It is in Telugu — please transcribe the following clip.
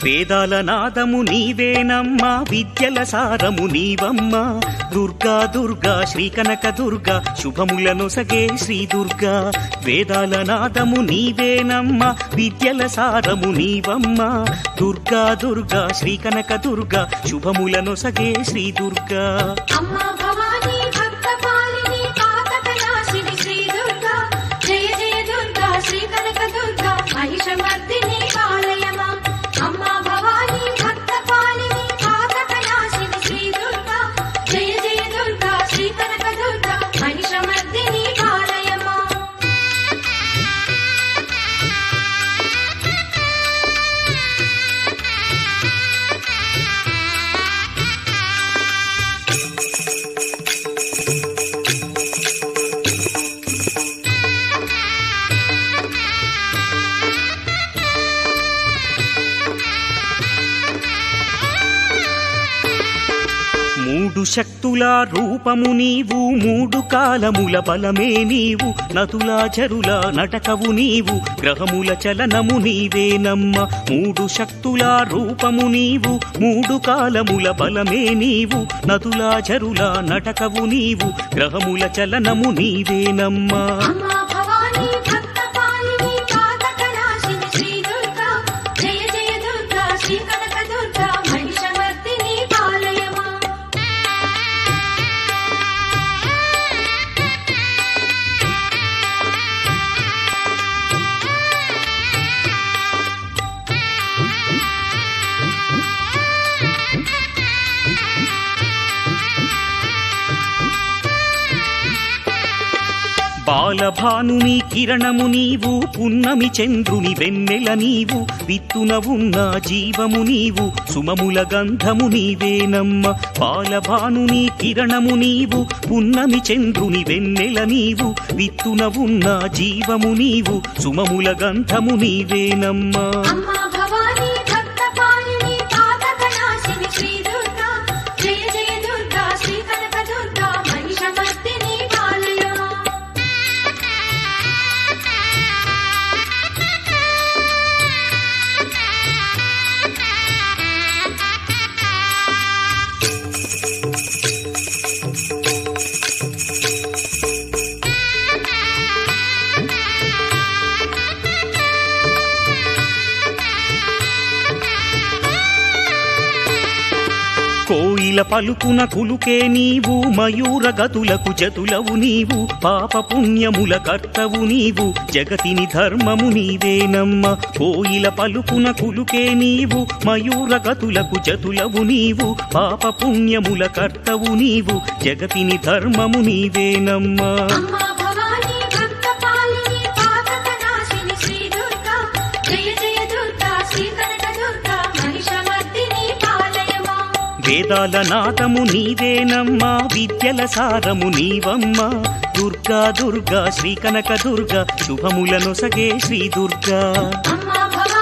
వేదాల నాదము నీవేనమ్మా విద్యల సారము నీవమ్మా దుర్గా దుర్గా శ్రీ కనక దుర్గా శుభములను సగే శ్రీ దుర్గా వేదాల నాదము నీవేనమ్మా విద్యల సారము నీవమ్మా దుర్గా దుర్గా శ్రీ కనక దుర్గా శుభములను సగే శ్రీ దుర్గా అమ్మా భవానీ భక్త పాలిని పాతక నాశిని శ్రీ దుర్గా జయ జయ దుర్గా శ్రీ కనక దుర్గా మహిషమర్దిని పాలయమా అమ్మా భవానీ భక్త పాలిని పాతక నాశిని శ్రీ దుర్గా జయ జయ దుర్గా శ్రీ కనక దుర్గా మహిషమర్దిని పాలయమా మూడు శక్తుల రూపము నీవు మూడు కాలముల బలమే నీవు నతులా చరుల నటకవు నీవు గ్రహముల చలనము నీవేనమ్మ మూడు శక్తుల రూపము నీవు మూడు కాలముల బలమే నీవు నతులా చరుల నటకవు నీవు గ్రహముల చలనము నీవేనమ్మా అమ్మా భవానీ భక్త పాలిని పాతక నాశిని శ్రీ దుర్గా జయ జయ దుర్గా శ్రీ కనక దుర్గా మహిషమర్దిని పాలయమా బాలభానుని కిరణము నీవు పున్నమి చంద్రుని వెన్నెల నీవు విత్తున ఉన్న జీవము నీవు సుమముల గంధము నీవేనమ్మ బాలభానుని కిరణము నీవు పున్నమి చంద్రుని వెన్నెల నీవు విత్తున ఉన్న జీవము నీవు సుమముల గంధము నీవేనమ్మా అమ్మా భవానీ భక్త పాలిని పాతక నాశిని శ్రీ దుర్గా జయ జయ దుర్గా శ్రీ కనక దుర్గా మహిషమర్దిని పాలయమా కోయిల పలుకున కులుకే నీవు మయూర గతులకు జతులవు నీవు పాప పుణ్యముల కర్తవు నీవు జగతిని ధర్మము నీవేనమ్మ కోయిల పలుకున కులుకే నీవు మయూర గతులకు జతులవు నీవు పాప పుణ్యముల కర్తవు నీవు జగతిని ధర్మము నీవేనమ్మా అమ్మా భవానీ భక్త పాలిని పాతక నాశిని శ్రీ దుర్గా జయ జయ దుర్గా శ్రీ కనక దుర్గా మహిషమర్దిని పాలయమా వేదాల నాదము నీవేనమ్మా విద్యల సారము నీవమ్మా దుర్గా దుర్గా శ్రీ కనక దుర్గా శుభములను సగే శ్రీ దుర్గా అమ్మా భవానీ